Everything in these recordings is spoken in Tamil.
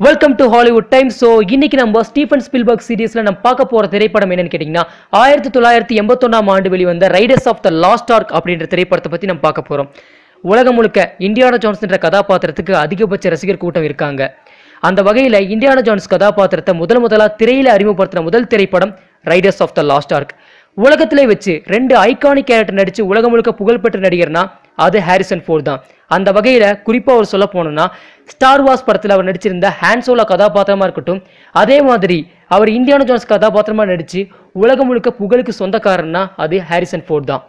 welcome to Hollywood time so இன்னைக்கு நம்ம ஸ்டீஃபன் ஸ்பில்பர்க் சீரிஸ்ல நம்ம பார்க்க போற திரைப்படம் என்னன்னு கேட்டிங்கன்னா ஆயிரத்தி தொள்ளாயிரத்தி எண்பத்தொன்னாம் ஆண்டு வெளிவந்த Raiders of the last Ark அப்படின்ற திரைப்படத்தை பத்தி நம்ம பார்க்க போறோம் உலகம் முழுக்க இந்தியானா ஜான்ஸ் என்ற கதாபாத்திரத்துக்கு அதிகபட்ச ரசிகர் கூட்டம் இருக்காங்க அந்த வகையில இந்தியானா ஜான்ஸ் கதாபாத்திரத்தை முதல் முதலா திரையில அறிமுகப்படுத்தின முதல் திரைப்படம் Raiders of the last Ark உலகத்திலே வச்சு ரெண்டு ஐகானிக் கேரக்டர் நடிச்சு உலகம் முழுக்க புகழ்பெற்ற நடிகர்னா அது ஹாரிசன் ஃபோர்ட் தான் அந்த வகையில குறிப்பா அவர் சொல்ல போனோம்னா ஸ்டார் வார்ஸ் படத்துல அவர் நடிச்சிருந்த ஹான்சோலா கதாபாத்திரமா இருக்கட்டும் அதே மாதிரி அவர் இந்தியானா ஜோன்ஸ் கதாபாத்திரமா நடிச்சு உலகம் முழுக்க புகழுக்கு சொந்தக்காரன்னா அது ஹாரிசன் ஃபோர்ட் தான்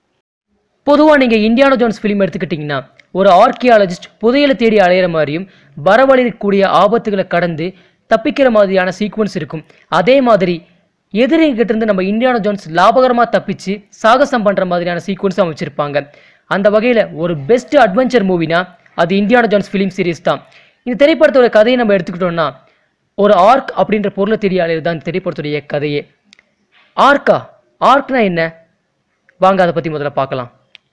பொதுவா நீங்க இந்தியானா ஜோன்ஸ் ஃபிலிம் எடுத்துக்கிட்டிங்கன்னா ஒரு ஆர்கியாலஜிஸ்ட் புதையலை தேடி அலையிற மாதிரியும் வரவழைக்கக்கூடிய ஆபத்துகளை கடந்து தப்பிக்கிற மாதிரியான சீக்வன்ஸ் இருக்கும் அதே மாதிரி எதிரிகிட்ட இருந்து நம்ம இந்தியானா ஜோன்ஸ் லாபகரமா தப்பிச்சு சாகசம் பண்ற மாதிரியான சீக்வன்ஸ் அமைச்சிருப்பாங்க அந்த வகையில ஒரு பெஸ்ட் அட்வென்ச்சர் மூவினா அது இந்தியானா ஜோன்ஸ் ஃபிலிம் சீரிஸ் தான் இந்த திரைப்படத்தோட கதையை நம்ம எடுத்துக்கிட்டோம்னா ஒரு ஆர்க் அப்படின்ற பொருளை தேடி அலையிறது தான் இந்த திரைப்படத்துடைய கதையே ஆர்க்கா ஆர்க்னா என்ன வாங்க அதை பத்தி முதல்ல பார்க்கலாம்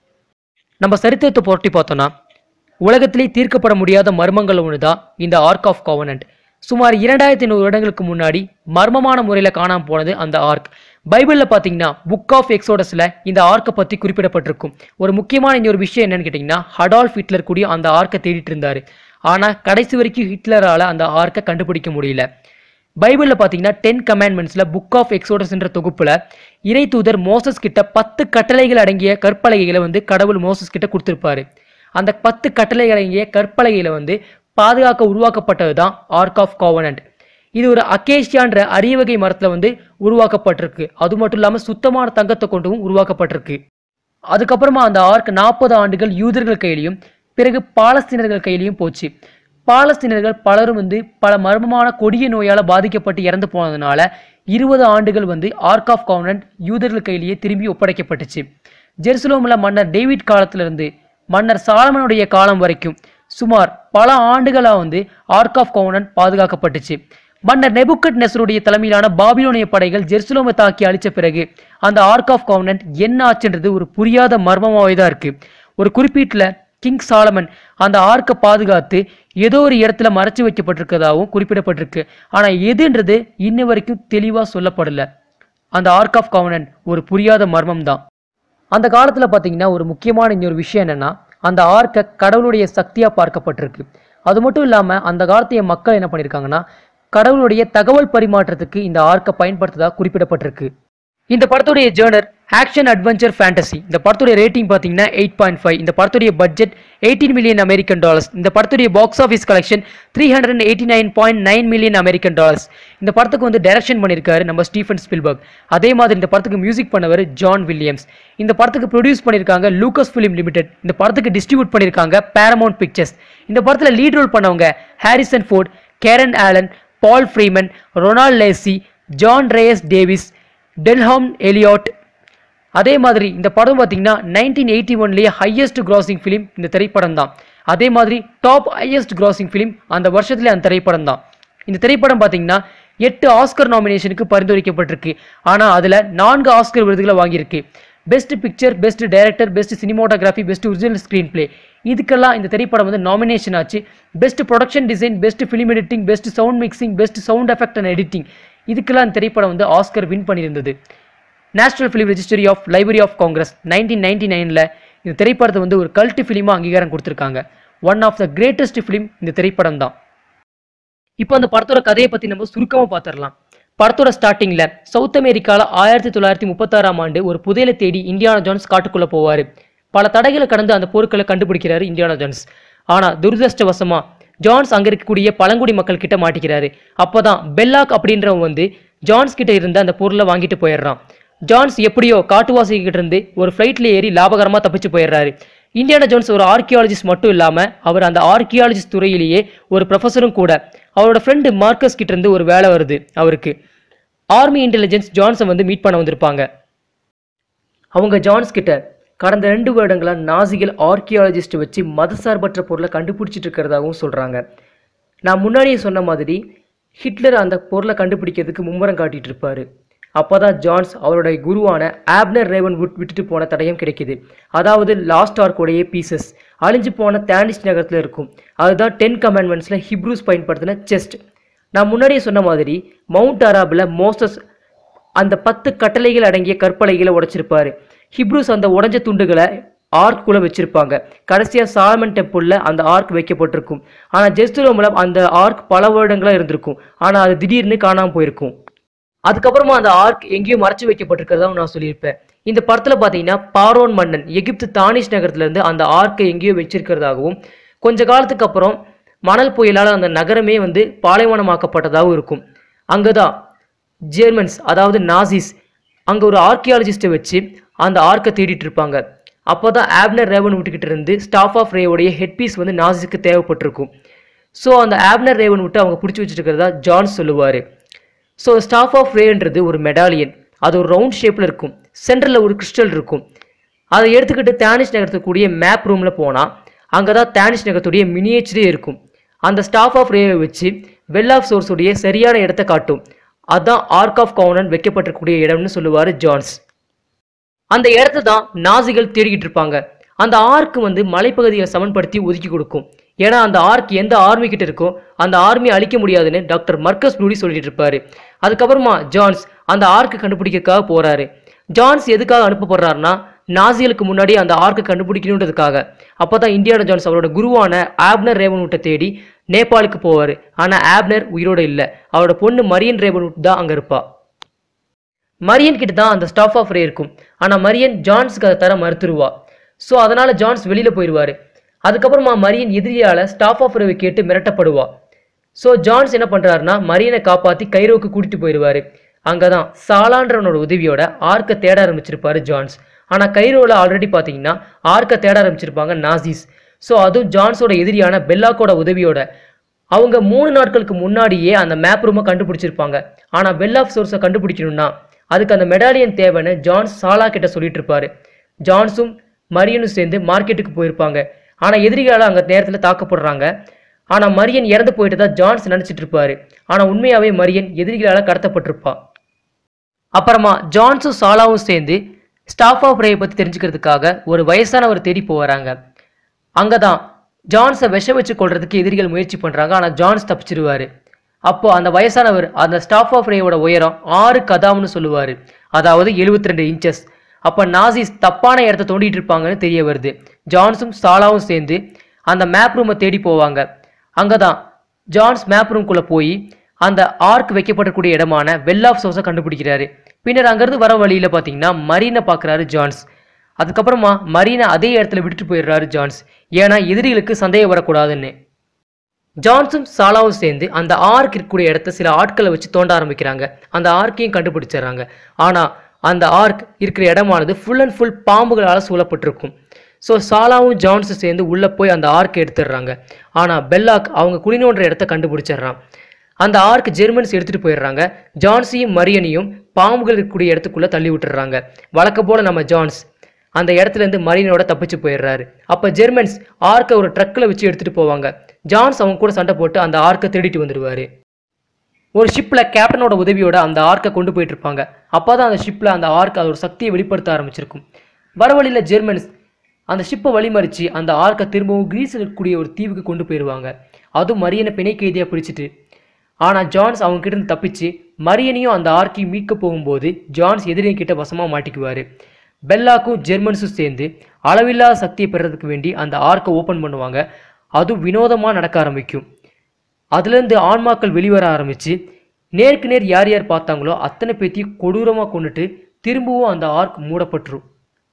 நம்ம சரித்திரத்தை புரட்டி பார்த்தோம்னா உலகத்திலே தீர்க்கப்பட முடியாத மர்மங்கள் ஒன்று தான் இந்த ஆர்க் ஆஃப் கவர்னன்ட் சுமார் இரண்டாயிரத்தி ஐநூறு வருடங்களுக்கு முன்னாடி மர்மமான முறையில் காணாம போனது அந்த ஆர்க் பைபிளில் பார்த்தீங்கன்னா புக் ஆஃப் எக்ஸோடஸில் இந்த ஆர்க்கை பற்றி குறிப்பிடப்பட்டிருக்கும் ஒரு முக்கியமான இந்த ஒரு விஷயம் என்னன்னு கேட்டிங்கன்னா ஹடால்ஃப் ஹிட்லர் கூடிய அந்த ஆர்க்கை தேடிட்டு இருந்தார் ஆனால் கடைசி வரைக்கும் ஹிட்லரால் அந்த ஆர்க்கை கண்டுபிடிக்க முடியல பைபிளில் பார்த்தீங்கன்னா டென் கமாண்ட்மெண்ட்ஸில் புக் ஆஃப் எக்ஸோடஸ்ன்ற தொகுப்பில் இறை தூதர் மோசஸ் கிட்ட பத்து கட்டளைகள் அடங்கிய கற்பலகைகளை வந்து கடவுள் மோசஸ் கிட்ட கொடுத்துருப்பாரு அந்த பத்து கட்டளைகள் அடங்கிய கற்பலகைகளை வந்து பாதுகாக்க உருவாக்கப்பட்டது தான் ஆர்க் ஆஃப் காவனன்ட் இது ஒரு அகேஷியான்ற அரிய வகை மரத்தில் வந்து உருவாக்கப்பட்டிருக்கு அது மட்டும் இல்லாமல் சுத்தமான தங்கத்தை கொண்டும் உருவாக்கப்பட்டிருக்கு அதுக்கப்புறமா அந்த ஆர்க் நாற்பது ஆண்டுகள் யூதர்கள் கையிலையும் பிறகு பாலஸ்தீனர்கள் கையிலையும் போச்சு பாலஸ்தீனர்கள் பலரும் வந்து பல மர்மமான கொடிய நோயால் பாதிக்கப்பட்டு இறந்து போனதுனால இருபது ஆண்டுகள் வந்து ஆர்க் ஆஃப் கவர்னன்ட் யூதர்கள் கையிலேயே திரும்பி ஒப்படைக்கப்பட்டுச்சு ஜெருசலேமில் மன்னர் டேவிட் காலத்திலிருந்து மன்னர் சாலமனுடைய காலம் வரைக்கும் சுமார் பல ஆண்டுகளா வந்து ஆர்க் ஆஃப் கவர்னன்ட் பாதுகாக்கப்பட்டுச்சு மன்னர் நெபுக்கட் நெசருடைய தலைமையிலான பாபிலோனிய படைகள் ஜெருசலேமை தாக்கி அழிச்ச பிறகு அந்த ஆர்க் ஆஃப் கவர்னன்ட் என்ன ஆச்சுன்றது ஒரு புரியாத மர்மமாகவே தான் இருக்கு ஒரு குறிப்பீட்டில் கிங் சாலமன் அந்த ஆர்க்கை பாதுகாத்து ஏதோ ஒரு இடத்துல மறைச்சு வைக்கப்பட்டிருக்கிறதாகவும் குறிப்பிடப்பட்டிருக்கு ஆனால் எதுன்றது இன்ன வரைக்கும் தெளிவாக சொல்லப்படல அந்த ஆர்க் ஆஃப் கவர்னன்ட் ஒரு புரியாத மர்மம் தான் அந்த காலத்தில் பார்த்தீங்கன்னா ஒரு முக்கியமான இன்னொரு விஷயம் என்னன்னா அந்த ஆர்க்கை கடவுளுடைய சக்தியாக பார்க்கப்பட்டிருக்கு அது மட்டும் இல்லாமல் அந்த காலத்தைய மக்கள் என்ன பண்ணியிருக்காங்கன்னா கடவுளுடைய தகவல் பரிமாற்றத்துக்கு இந்த ஆர்க்கை பயன்படுத்ததா குறிப்பிடப்பட்டிருக்கு இந்த படத்துடைய ஜேர்னர் ஆக்ஷன் அட்வென்ச்சர் ஃபேண்டசி இந்த படத்துடைய ரேட்டிங் பார்த்தீங்கன்னா எயிட் பாயிண்ட் ஃபைவ் இந்த படத்துடைய budget eighteen million American dollars இந்த படத்துடைய box office collection three hundred eighty nine point nine million American dollars இந்த படத்துக்கு வந்து டைரக்ஷன் பண்ணியிருக்காரு நம்ம ஸ்டீஃபன் ஸ்பில்பர்க் அதே மாதிரி இந்த படத்துக்கு மியூசிக் பண்ணவர் ஜான் வில்லியம்ஸ் இந்த படத்துக்கு ப்ரொடியூஸ் பண்ணியிருக்காங்க லூக்கஸ் ஃபிலிம் லிமிடெட் இந்த படத்துக்கு டிஸ்ட்ரிபியூட் பண்ணியிருக்காங்க பேரமௌண்ட் பிக்சர்ஸ் இந்த படத்தில் லீட் ரோல் பண்ணவங்க Harrison Ford Karen Allen Paul Freeman Ronald Lacey John Rhys Davies Denholm Elliott அதே மாதிரி இந்த படம் பார்த்தீங்கன்னா நைன்டீன் எயிட்டி ஒன்லேயே ஹையஸ்ட் கிராசிங் ஃபிலிம் இந்த திரைப்படம் தான் அதே மாதிரி டாப் ஹையஸ்ட் கிராசிங் ஃபிலிம் அந்த வருஷத்துல அந்த திரைப்படம் தான் இந்த திரைப்படம் பார்த்தீங்கன்னா எட்டு ஆஸ்கர் நாமினேஷனுக்கு பரிந்துரைக்கப்பட்டிருக்கு ஆனால் அதில் நான்கு ஆஸ்கர் விருதுகளை வாங்கியிருக்கு best picture best director best cinematography best original screenplay இதுக்கெல்லாம் இந்த திரைப்படம் வந்து நாமினேஷன் ஆச்சு best production design best film editing best sound mixing best sound effect and editing இதுக்கெல்லாம் இந்த திரைப்படம் வந்து ஆஸ்கர் வின் பண்ணியிருந்தது National Film Registry of Library of Congress nineteen ninety நைனில் இந்த திரைப்படத்தை வந்து ஒரு கல்ட்டு ஃபிலிமாக அங்கீகாரம் கொடுத்துருக்காங்க one of the greatest film இந்த திரைப்படம் தான் இப்போ அந்த படத்தோட கதையை பற்றி நம்ம சுருக்கமாக பார்த்துடலாம் படத்தோட ஸ்டார்டிங்கில் சவுத் அமெரிக்காவில் ஆயிரத்தி தொள்ளாயிரத்தி முப்பத்தாறாம் ஆண்டு ஒரு புதையலை தேடி இந்தியானா ஜான்ஸ் காட்டுக்குள்ளே போவார் பல தடைகளை கடந்து அந்த பொருட்களை கண்டுபிடிக்கிறாரு இந்தியானா ஜான்ஸ் ஆனால் துரதிருஷ்டவசமாக ஜான்ஸ் அங்கே இருக்கக்கூடிய பழங்குடி மக்கள் கிட்ட மாட்டிக்கிறாரு அப்போதான் பெல்லாக் அப்படின்றவன் வந்து ஜான்ஸ் கிட்ட இருந்த அந்த பொருளை வாங்கிட்டு போயிடுறான் ஜான்ஸ் எப்படியோ காட்டுவாசி கிட்ட இருந்து ஒரு ஃப்ளைட்ல ஏறி லாபகரமாக தப்பிச்சு போயிடுறாரு இந்தியானா ஜோன்ஸ் ஒரு ஆர்கியாலஜிஸ்ட் மட்டும் இல்லாமல் அவர் அந்த ஆர்கியாலஜிஸ்ட் துறையிலேயே ஒரு ப்ரொஃபஸரும் கூட அவரோட ஃப்ரெண்டு மார்க்கஸ் கிட்ட இருந்து ஒரு வேலை வருது அவருக்கு ஆர்மி இன்டெலிஜென்ஸ் ஜான்ஸை வந்து மீட் பண்ண வந்திருப்பாங்க அவங்க ஜான்ஸ் கிட்ட கடந்த ரெண்டு வருடங்களா நாசிகள் ஆர்கியாலஜிஸ்ட் வச்சு மதசார்பற்ற பொருளை கண்டுபிடிச்சிட்டு இருக்கிறதாகவும் சொல்கிறாங்க நான் முன்னாடியே சொன்ன மாதிரி ஹிட்லர் அந்த பொருளை கண்டுபிடிக்கிறதுக்கு மும்முரம் காட்டிட்டு இருப்பாரு அப்பதான் ஜான்ஸ் அவருடைய குருவான ஆப்னர் ரேவன் வுட் விட்டுட்டு போன தடயம் கிடைக்குது அதாவது லாஸ்ட் ஆர்க்குடைய பீசஸ் அழிஞ்சு போன தானிஷ் நகரத்தில் இருக்கும் அதுதான் டென் கமாண்ட்மெண்ட்ஸில் ஹிப்ரூஸ் பயன்படுத்தின செஸ்ட் நான் முன்னாடியே சொன்ன மாதிரி மவுண்ட் அராபில் மோசஸ் அந்த பத்து கட்டளைகள் அடங்கிய கற்பலைகளை உடைச்சிருப்பாரு ஹிப்ரூஸ் அந்த உடைஞ்ச துண்டுகளை ஆர்க்குள்ள வச்சிருப்பாங்க கடைசியா சாலமன் டெம்பிள்ல அந்த ஆர்க் வைக்கப்பட்டிருக்கும் ஆனா ஜெஸ்துரோமில் அந்த ஆர்க் பல வருடங்களா இருந்திருக்கும் ஆனா அது திடீர்னு காணாம போயிருக்கும் அதுக்கப்புறமா அந்த ஆர்க் எங்கேயோ மறைச்சு வைக்கப்பட்டிருக்கிறதா நான் சொல்லியிருப்பேன் இந்த படத்துல பாத்தீங்கன்னா பாரோன் மன்னன் எகிப்து தானிஷ் நகரத்துல இருந்து அந்த ஆர்க்கை எங்கேயோ வச்சிருக்கிறதாகவும் கொஞ்ச காலத்துக்கு அப்புறம் மணல் புயலால் அந்த நகரமே வந்து பாலைவனமாக்கப்பட்டதாகவும் இருக்கும் அங்கதான் ஜெர்மன்ஸ் அதாவது நாசிஸ் அங்கே ஒரு ஆர்கியாலஜிஸ்ட்டை வச்சு அந்த ஆர்க்கை தேடிட்டு இருப்பாங்க அப்போ தான் ஆப்னர் ரேவன் விட்டுக்கிட்டு இருந்து ஸ்டாஃப் ஆஃப் ரேவுடைய ஹெட் பீஸ் வந்து நாசிஸ்க்கு தேவைப்பட்டிருக்கும் ஸோ அந்த ஆப்னர் ரேவன் விட்டு அவங்க பிடிச்சி வச்சுருக்கிறதா ஜான் சொல்லுவார் ஸோ ஸ்டாஃப் ஆஃப் ரேன்றது ஒரு மெடாலியன் அது ஒரு ரவுண்ட் ஷேப்பில் இருக்கும் சென்டரில் ஒரு கிறிஸ்டல் இருக்கும் அதை எடுத்துக்கிட்டு தானிஷ் நகரத்துக்கூடிய மேப் ரூமில் போனால் அங்கே தான் தானிஷ் நகரத்துடைய மினியேச்சரே இருக்கும் அந்த ஸ்டாஃப் ஆஃப் ரேவை வச்சு வெல் ஆஃப் சோர்ஸுடைய சரியான இடத்த காட்டும் அதான் ஆர்க் ஆஃப் கவுனன் வைக்கப்பட்டிருக்கக்கூடிய இடம்னு சொல்லுவார் ஜான்ஸ் அந்த இடத்த தான் நாசிகள் தேடிக்கிட்டு இருப்பாங்க அந்த ஆர்க் வந்து மலைப்பகுதியை சமன்படுத்தி ஒதுக்கி கொடுக்கும் ஏன்னா அந்த ஆர்க் எந்த ஆர்மி கிட்ட இருக்கோ அந்த ஆர்மியை அழிக்க முடியாதுன்னு டாக்டர் மர்க்கஸ் ப்ளூடி சொல்லிட்டு இருப்பாரு அதுக்கப்புறமா ஜான்ஸ் அந்த ஆர்க்கு கண்டுபிடிக்கிறதுக்காக போறாரு ஜான்ஸ் எதுக்காக அனுப்பப்படுறாருன்னா நாசிகளுக்கு முன்னாடி அந்த ஆர்க்கை கண்டுபிடிக்கணுன்றதுக்காக அப்பதான் இந்தியானா ஜான்ஸ் அவரோட குருவான ஆப்னர் ரேவன்வுட்டை தேடி நேபாளுக்கு போவார் ஆனால் ஆப்னர் உயிரோட இல்லை அவரோட பொண்ணு மரியன் ரேவன்வுட் தான் அங்கே இருப்பா மரியன் கிட்ட தான் அந்த ஸ்டாஃப் ஆஃப் ரே இருக்கும் ஆனால் மரியன் ஜான்ஸுக்கு அதை தர மறுத்துருவா ஸோ அதனால ஜான்ஸ் வெளியில் போயிடுவார் அதுக்கப்புறமா மரியன் எதிரியால் ஸ்டாஃப் ஆஃப் ரேவை கேட்டு மிரட்டப்படுவா ஸோ ஜான்ஸ் என்ன பண்ணுறாருன்னா மரியனை காப்பாற்றி கைரோவுக்கு கூட்டிட்டு போயிடுவார் அங்கே தான் சாலான்றவனோட உதவியோட ஆர்க்கை தேட ஆரம்பிச்சிருப்பாரு ஜான்ஸ் ஆனால் கைரோவில் ஆல்ரெடி பார்த்தீங்கன்னா ஆர்க்கை தேட ஆரம்பிச்சிருப்பாங்க நாசிஸ் ஸோ அதுவும் ஜான்ஸோட எதிரியான பெல்லாக்கோட உதவியோட அவங்க மூணு நாட்களுக்கு முன்னாடியே அந்த மேப் ரூமை கண்டுபிடிச்சிருப்பாங்க ஆனால் பெல் ஆஃப் சோர்ஸை கண்டுபிடிக்கணும்னா அதுக்கு அந்த மெடாலியன் தேவைன்னு ஜான்ஸ் சாலா கிட்ட சொல்லிட்டு இருப்பாரு ஜான்ஸும் மரியனும் சேர்ந்து மார்க்கெட்டுக்கு போயிருப்பாங்க ஆனால் எதிரிகளால் அங்கே நேரத்தில் தாக்கப்படுறாங்க ஆனால் மரியன் இறந்து போயிட்டு தான் ஜான்ஸ் நினச்சிட்டு இருப்பாரு ஆனால் உண்மையாகவே மரியன் எதிரிகளால் கடத்தப்பட்டிருப்பா அப்புறமா ஜான்ஸும் சாலாவும் சேர்ந்து ஸ்டாஃப் ஆஃப் ரேயை பற்றி தெரிஞ்சுக்கிறதுக்காக ஒரு வயசானவர் தேடி போகிறாங்க அங்கே தான் ஜான்ஸை விஷம் வச்சு கொள்றதுக்கு எதிரிகள் முயற்சி பண்ணுறாங்க ஆனால் ஜான்ஸ் தப்பிச்சிருவாரு அப்போ அந்த வயசானவர் அந்த ஸ்டாஃப் ஆஃப் ரேயோட உயரம் ஆறு கதாம்னு சொல்லுவார் அதாவது 72 ரெண்டு இன்ச்சஸ் அப்போ நாசிஸ் தப்பான இடத்த தோண்டிட்டு இருப்பாங்கன்னு தெரிய வருது ஜான்ஸும் சாலாவும் சேர்ந்து அந்த மேப் ரூமை தேடி போவாங்க அங்கே தான் ஜான்ஸ் மேப் ரூம்குள்ளே போய் அந்த ஆர்க் வைக்கப்படக்கூடிய இடமான வெல் ஆஃப் சோர்ஸை கண்டுபிடிக்கிறாரு பின்னர் அங்கேருந்து வர வழியில் பார்த்தீங்கன்னா மரீனை பார்க்குறாரு ஜான்ஸ் அதுக்கப்புறமா மரீனை அதே இடத்துல விட்டுட்டு போயிடுறாரு ஜான்ஸ் ஏன்னா எதிரிகளுக்கு சந்தேகம் வரக்கூடாதுன்னு ஜான்ஸும் சாலாவும் சேர்ந்து அந்த ஆர்க் இருக்கக்கூடிய இடத்த சில ஆட்களை வச்சு தோண்ட ஆரம்பிக்கிறாங்க அந்த ஆர்க்கையும் கண்டுபிடிச்சிடுறாங்க ஆனால் அந்த ஆர்க் இருக்கிற இடமானது ஃபுல் அண்ட் ஃபுல் பாம்புகளால் சூழப்பட்டிருக்கும் ஸோ சாலாவும் ஜான்ஸும் சேர்ந்து உள்ளே போய் அந்த ஆர்க்கை எடுத்துடுறாங்க ஆனால் பெல்லாக் அவங்க குடிநோன்ற இடத்த கண்டுபிடிச்சிடுறான் அந்த ஆர்க் ஜெர்மன்ஸ் எடுத்துகிட்டு போயிடுறாங்க ஜான்ஸையும் மரியனையும் பாம்புகள் இருக்கக்கூடிய இடத்துக்குள்ளே தள்ளி விட்டுறாங்க வழக்கம் போல் நம்ம ஜான்ஸ் அந்த இடத்துல இருந்து மரியனோட தப்பிச்சு போயிடுறாரு அப்போ ஜெர்மன்ஸ் ஆர்க்கை ஒரு ட்ரக்கில் வச்சு எடுத்துகிட்டு போவாங்க ஜான்ஸ் அவங்க கூட சண்டை போட்டு அந்த ஆர்க்கை திருடிட்டு வந்துடுவார் ஒரு ஷிப்பில் கேப்டனோட உதவியோட அந்த ஆர்க்கை கொண்டு போயிட்டு இருப்பாங்க அப்போ தான் அந்த ஷிப்பில் அந்த ஆர்க் அதோட சக்தியை வெளிப்படுத்த ஆரம்பிச்சிருக்கும் வர வழியில் ஜெர்மன்ஸ் அந்த ஷிப்பை வழிமறிச்சு அந்த ஆர்க்கை திரும்பவும் கிரீஸில் இருக்கக்கூடிய ஒரு தீவுக்கு கொண்டு போயிடுவாங்க அதுவும் மரியனை பிணை கைதியாக பிடிச்சிட்டு ஆனால் ஜான்ஸ் அவங்க கிட்ட இருந்து தப்பிச்சு மரியனையும் அந்த ஆர்க்கையும் மீட்க போகும்போது ஜான்ஸ் எதிரியின் கிட்ட வசமாக மாட்டிக்குவார் பெல்லாக்கும் ஜெர்மன்ஸும் சேர்ந்து அளவில்லாத சக்தியை பெறதுக்கு வேண்டி அந்த ஆர்க்கை ஓப்பன் பண்ணுவாங்க அதுவும் வினோதமாக நடக்க ஆரம்பிக்கும் அதுலேருந்து ஆன்மாக்கள் வெளிவர ஆரம்பிச்சு நேருக்கு நேர் யார் யார் பார்த்தாங்களோ அத்தனை பேத்தையும் கொடூரமாக கொண்டுட்டு திரும்பவும் அந்த ஆர்க் மூடப்பட்டுரும்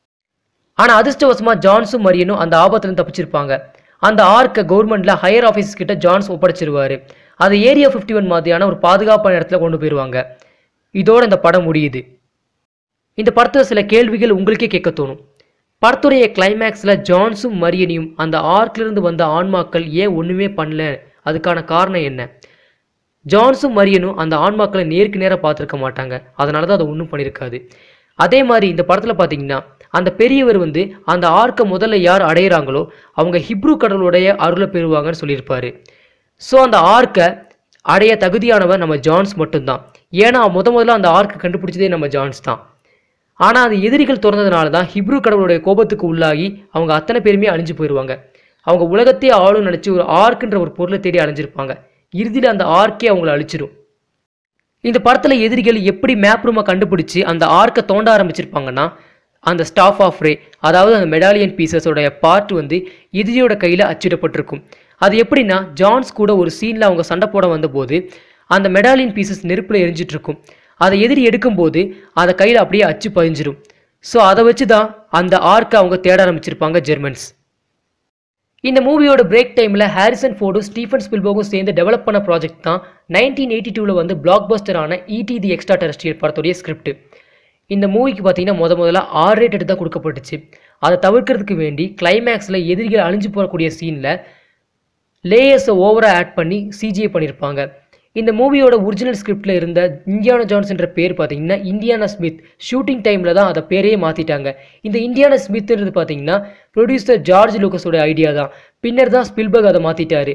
ஆனால் அதிர்ஷ்டவசமாக ஜான்ஸும் மரியனும் அந்த ஆபத்துலேருந்து தப்பிச்சிருப்பாங்க அந்த ஆர்க்கை கவர்மெண்ட்டில் ஹையர் ஆஃபீஸர்ஸ் கிட்ட ஜான்ஸ் ஒப்படைச்சிருவாரு அது ஏரியா ஃபிஃப்டி ஒன் மாதிரியான ஒரு பாதுகாப்பான இடத்துல கொண்டு போயிடுவாங்க இதோட இந்த படம் முடியுது இந்த படத்தில் சில கேள்விகள் உங்களுக்கே கேட்க தோணும் படத்துடைய கிளைமேக்ஸில் ஜான்ஸும் மரியனையும் அந்த ஆர்க்லேருந்து வந்த ஆன்மாக்கள் ஏன் ஒன்றுமே பண்ணல அதுக்கான காரணம் என்ன ஜான்ஸும் மரியனும் அந்த ஆன்மாக்களை நேருக்கு நேராக பார்த்துருக்க மாட்டாங்க அதனால தான் அதை ஒன்றும் பண்ணியிருக்காது அதே மாதிரி இந்த படத்தில் பார்த்தீங்கன்னா அந்த பெரியவர் வந்து அந்த ஆர்க்கை முதல்ல யார் அடையிறாங்களோ அவங்க ஹிப்ரு கடவுளுடைய அருளை பெறுவாங்கன்னு சொல்லியிருப்பாரு ஸோ அந்த ஆர்க்கை அடைய தகுதியானவர் நம்ம ஜான்ஸ் மட்டும்தான் ஏன்னா முத முதல்ல அந்த ஆர்க் கண்டுபிடிச்சதே நம்ம ஜான்ஸ் தான் ஆனால் அது எதிரிகள் திறந்ததுனால தான் ஹிப்ரு கடவுளுடைய கோபத்துக்கு உள்ளாகி அவங்க அத்தனை பேருமே அழிஞ்சு போயிடுவாங்க அவங்க உலகத்தையே ஆளும் நினச்சி ஒரு ஆர்க்குன்ற ஒரு பொருளை தேடி அழிஞ்சிருப்பாங்க இறுதியில் அந்த ஆர்க்கே அவங்கள அழிச்சிடும் இந்த படத்தில் எதிரிகள் எப்படி மேப் ரூமை கண்டுபிடிச்சி அந்த ஆர்க்கை தோண்ட ஆரம்பிச்சிருப்பாங்கன்னா அந்த ஸ்டாஃப் ஆஃப் ரே அதாவது அந்த மெடாலியன் பீசஸோடைய பார்ட் வந்து எதிரியோட கையில் அச்சிடப்பட்டிருக்கும் அது எப்படின்னா ஜான்ஸ் கூட ஒரு சீனில் அவங்க சண்டை போட வந்தபோது அந்த மெடாலியன் பீசஸ் நெருப்பில் எரிஞ்சிட்டு இருக்கும் அதை எதிரி எடுக்கும்போது அதை கையில் அப்படியே அச்சு பதிஞ்சிரும் ஸோ அதை வச்சு தான் அந்த ஆர்க்கை அவங்க தேட ஆரம்பிச்சிருப்பாங்க ஜெர்மன்ஸ் இந்த மூவியோட பிரேக் டைமில் ஹாரிசன் ஃபோர்டும் ஸ்டீஃபன் ஸ்பில்பர்கும் சேர்ந்து டெவலப் பண்ண ப்ராஜெக்ட் தான் நைன்டீன் எயிட்டி டூவில் வந்து பிளாக் பஸ்டரான இடி தி எக்ஸ்ட்ரா டெரஸ்ட்ரியல் படத்துடைய ஸ்கிரிப்ட் இந்த மூவிக்கு பார்த்தீங்கன்னா முத முதல்ல ஆர் ரேட்டட் தான் கொடுக்கப்பட்டுச்சு அதை தவிர்க்கிறதுக்கு வேண்டி கிளைமேக்ஸில் எதிரிகள் அழிஞ்சு போகக்கூடிய சீனில் லேயர்ஸை ஓவராக ஆட் பண்ணி சிஜிஐ பண்ணியிருப்பாங்க இந்த மூவியோட ஒரிஜினல் ஸ்கிரிப்டில் இருந்த இந்தியானா ஜான்ஸ்ன்ற பேர் பார்த்தீங்கன்னா இந்தியானா ஸ்மித் ஷூட்டிங் டைமில் தான் அதை பேரையே மாற்றிட்டாங்க இந்த இந்தியானா ஸ்மித்ன்றது பார்த்தீங்கன்னா ப்ரொடியூசர் ஜார்ஜ் லூக்கஸோட ஐடியா தான் பின்னர் தான் ஸ்பில்பர்க் அதை மாற்றிட்டாரு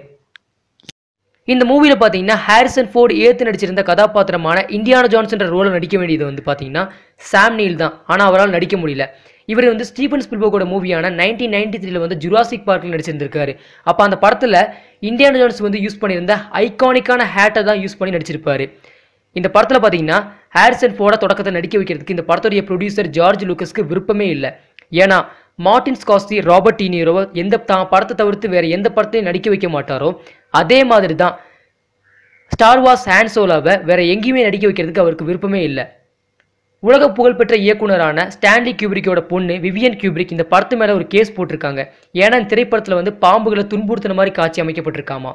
இந்த மூவியில் பார்த்தீங்கன்னா ஹாரிசன் ஃபோர்டு ஏற்று நடிச்சிருந்த கதாபாத்திரமான இந்தியானா ஜான்ஸ்ன்ற ரோலை நடிக்க வேண்டியது வந்து பார்த்தீங்கன்னா சாம் நீல் தான் ஆனால் அவரால் நடிக்க முடியல இவர் வந்து ஸ்டீபன் ஸ்பில்பர்கோட மூவியான நைன்டீன் நைன்டி த்ரீல வந்து ஜுராசிக் பார்க்கில் நடிச்சிருந்திருக்காரு அப்போ அந்த படத்தில் இந்தியானா ஜான்ஸ் வந்து யூஸ் பண்ணியிருந்த ஐகானிக்கான ஹேட்டை தான் யூஸ் பண்ணி நடிச்சிருப்பாரு இந்த படத்தில் பார்த்தீங்கன்னா ஹாரிசன் ஃபோர்டை தொடக்கத்தை நடிக்க வைக்கிறதுக்கு இந்த படத்துடைய ப்ரொடியூசர் ஜார்ஜ் லூக்கஸ்க்கு விருப்பமே இல்லை ஏன்னா மார்டின் ஸ்காஸ்தி ராபர்ட் டீனியரோவை எந்த தான் படத்தை தவிர்த்து வேற எந்த படத்தையும் நடிக்க வைக்க மாட்டாரோ அதே மாதிரி தான் ஸ்டார் வார்ஸ் ஹேண்ட் சோலாவை வேற எங்கேயுமே நடிக்க வைக்கிறதுக்கு அவருக்கு விருப்பமே இல்லை உலக புகழ்பெற்ற இயக்குனரான ஸ்டான்லி கியூப்ரிக்கோட பொண்ணு விவியன் கியூப்ரிக் இந்த படத்து மேலே ஒரு கேஸ் போட்டிருக்காங்க ஏன்னா இந்த திரைப்படத்தில் வந்து பாம்புகளை துன்புறுத்தின மாதிரி காட்சி அமைக்கப்பட்டிருக்காமா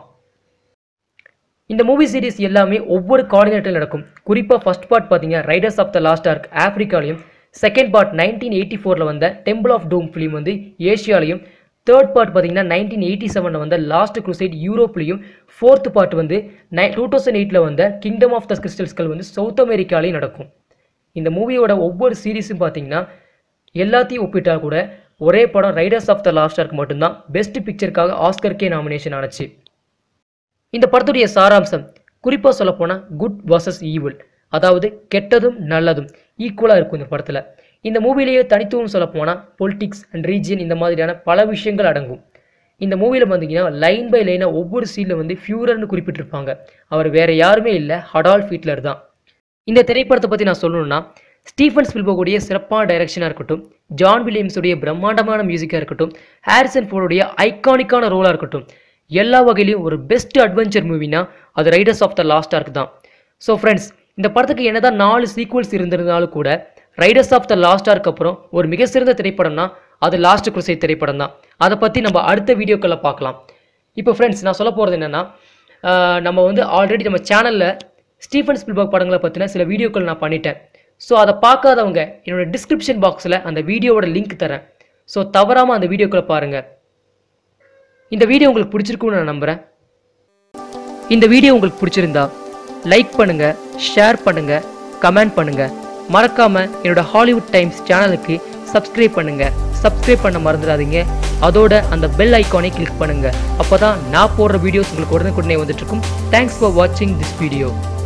இந்த மூவி சீரிஸ் எல்லாமே ஒவ்வொரு கார்டினேட்டில் நடக்கும் குறிப்பாக ஃபர்ஸ்ட் பார்ட் பார்த்தீங்க raiders of the last ark ஆஃப்ரிக்காலையும் செகண்ட் பார்ட் நைன்டீன் எயிட்டி ஃபோரில் வந்த டெம்பிள் ஆஃப் டூம் ஃபிலிம் வந்து ஏஷியாலையும் தேர்ட் பார்ட் பார்த்தீங்கன்னா நைன்டீன் எயிட்டி செவனில் வந்த லாஸ்ட் குரூசைட் யூரோப்லையும் ஃபோர்த் பார்ட் வந்து நை டூ தௌசண்ட் எயிட்டில் வந்த கிங்டம் ஆஃப் த கிறிஸ்டல்ஸ்கள் வந்து சவுத் அமெரிக்காலையும் நடக்கும் இந்த மூவியோட ஒவ்வொரு சீரீஸும் பார்த்தீங்கன்னா எல்லாத்தையும் ஒப்பிட்டா கூட ஒரே படம் raiders of the last ark மட்டும்தான் பெஸ்ட் பிக்சருக்காக ஆஸ்கர்கே நாமினேஷன் ஆனச்சு இந்த படத்துடைய சாராம்சம் குறிப்பாக சொல்லப்போனால் குட் வர்சஸ் ஈவில் அதாவது கெட்டதும் நல்லதும் ஈக்குவலாக இருக்கும் இந்த படத்தில் இந்த மூவிலேயே தனித்துவம் சொல்லப்போனால் பொலிட்டிக்ஸ் அண்ட் ரீஜியன் இந்த மாதிரியான பல விஷயங்கள் அடங்கும் இந்த மூவியில் பார்த்தீங்கன்னா லைன் பை லைனாக ஒவ்வொரு சீனில் வந்து ஃபியூரர்னு குறிப்பிட்டிருப்பாங்க அவர் வேற யாருமே இல்லை ஹடால்ஃப் ஹிட்லர் தான் இந்த திரைப்படத்தை பற்றி நான் சொல்லணும்னா ஸ்டீஃபன் ஸ்பில்பர்குடைய சிறப்பான டைரக்ஷனாக இருக்கட்டும் ஜான் வில்லியம்ஸுடைய பிரம்மாண்டமான மியூசிக்காக இருக்கட்டும் ஹாரிசன் ஃபோர்டுடைய ஐகானிக்கான ரோலாக இருக்கட்டும் எல்லா வகையிலையும் ஒரு பெஸ்ட் அட்வென்ச்சர் மூவினா அது raiders of the last ark தான் ஸோ ஃப்ரெண்ட்ஸ் இந்த படத்துக்கு என்னதான் நாலு சீக்வல்ஸ் இருந்திருந்தாலும் கூட raiders of the last ark அப்புறம் ஒரு மிக சிறந்த திரைப்படம்னா அது லாஸ்ட் குருசை திரைப்படம் தான் அதை பற்றி நம்ம அடுத்த வீடியோக்களில் பார்க்கலாம் இப்போ ஃப்ரெண்ட்ஸ் நான் சொல்ல போகிறது என்னென்னா நம்ம வந்து ஆல்ரெடி நம்ம சேனலில் ஸ்டீஃபன் ஸ்பில்பர்க் படங்களை பற்றின சில வீடியோக்கள் நான் பண்ணிட்டேன் ஸோ அதை பார்க்காதவங்க என்னோட டிஸ்கிரிப்ஷன் பாக்ஸில் அந்த வீடியோவோட லிங்க் தரேன் ஸோ தவறாமல் அந்த வீடியோக்களை பாருங்கள் இந்த வீடியோ உங்களுக்கு பிடிச்சிருக்கும்னு நான் நம்புகிறேன் இந்த வீடியோ உங்களுக்கு பிடிச்சிருந்தா லைக் பண்ணுங்க ஷேர் பண்ணுங்க கமெண்ட் பண்ணுங்க மறக்காம என்னோட ஹாலிவுட் டைம்ஸ் சேனலுக்கு சப்ஸ்கிரைப் பண்ணுங்க சப்ஸ்கிரைப் பண்ண மறந்துடாதீங்க அதோட அந்த பெல் ஐக்கானை கிளிக் பண்ணுங்க அப்பதான் நான் போடுற வீடியோஸ் உங்களுக்கு உடனுக்குடனே வந்துட்டு இருக்கும் தேங்க்ஸ் ஃபார் வாட்சிங் திஸ் வீடியோ